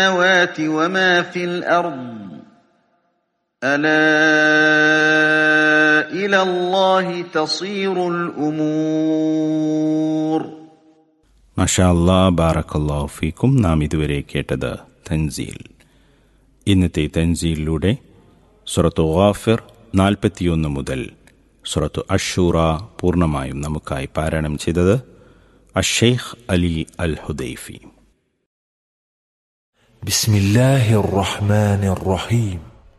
السماوات وما في الأرض ألا إلى الله تصير الأمور മഷാ അല്ലാ ബാറക്കല്ലാഹു ഫീക്കും നാം ഇതുവരെ കേട്ടത് തൻസീൽ ഇന്നത്തെ തൻസീലിലൂടെ സുറത്തു ഗാഫിർ നാൽപ്പത്തിയൊന്ന് മുതൽ സുറത്തു അഷൂറ പൂർണ്ണമായും നമുക്കായി പാരായണം ചെയ്തത് അഷേഖ് അലി അൽ ഹുദൈഫി بسم الله الرحمن الرحيم